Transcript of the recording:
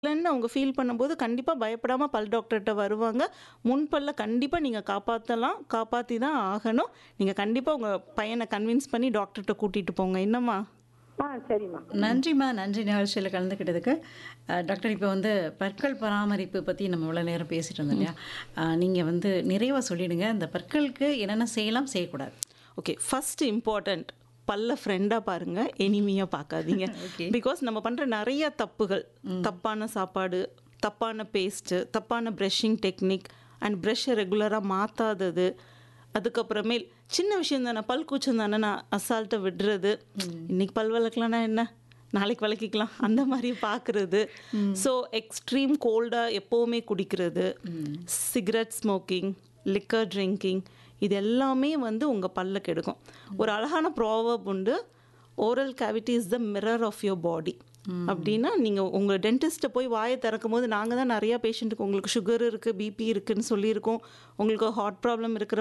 இல்லன்னு அவங்க ஃபீல் பண்ணும்போது கண்டிப்பா பயப்படாம பல் டாக்டர்ட்ட வருவாங்க. முன் பல்ல கண்டிப்பா நீங்க காப்பாத்தலாம். காப்பாத்தி தான் ஆகணும். நீங்க கண்டிப்பா உங்க பையன கன்வின்ஸ் பண்ணி டாக்டர்ட்ட கூட்டிட்டு போங்க. என்னம்மா? ஆ சரிம்மா. நன்றிம்மா. நன்றி நிகழ்ச்சியில கலந்துக்கிட்டதுக்கு. அ டாக்டர் இப்போ வந்து பற்கள் பராமரிப்பு பத்தி நம்ம இவ்வளோ நேரம் பேசிட்டு இருந்தோம் இல்லையா? அ நீங்க வந்து நிறைவா சொல்லிடுங்க. இந்த பற்களுக்கு என்னென்ன செய்யலாம், செய்யக்கூடாது? ஓகே. ஃபர்ஸ்ட் இம்பார்ட்டன்ட் பல்ல ஃப்ரெண்டா பாருங்க. எனிமியா பார்க்காதீங்க. ஓகே. பிகாஸ் நம்ம பண்ற நெறைய தப்புகள். தப்பான சாப்பாடு, தப்பான பேஸ்ட்டு, தப்பான பிரஷிங் டெக்னிக் அண்ட் பிரஷ்ஷ ரெகுலரா மாத்தாதது. அதுக்கப்புறமேல் சின்ன விஷயம் தானே, பல் கூச்சம் தானே நான் அசால்ட்டா விடுறது. இன்னைக்கு பல் விளக்கலனா என்ன? நாளைக்கு விளக்கிக்கலாம். அந்த மாரி பார்க்குறது. ஸோ எக்ஸ்ட்ரீம் கோல்டா எப்பவுமே குடிக்கிறது. சிகரெட் ஸ்மோக்கிங், லிக்கர் ட்ரிங்கிங் இது எல்லாமே வந்து உங்க பல்ல கெடுக்கும். ஒரு அழகான ப்ராவர்ப் உண்டு. Oral cavity is the mirror of your body. அப்படின்னா நீங்க உங்க டென்டிஸ்ட்ட போய் வாய திறக்கும்போது நாங்க தான் நெறைய பேஷண்ட்டுக்கு உங்களுக்கு சுகர் இருக்கு, பிபி இருக்குன்னு சொல்லியிருக்கோம். உங்களுக்கு ஹார்ட் ப்ராப்ளம் இருக்கிற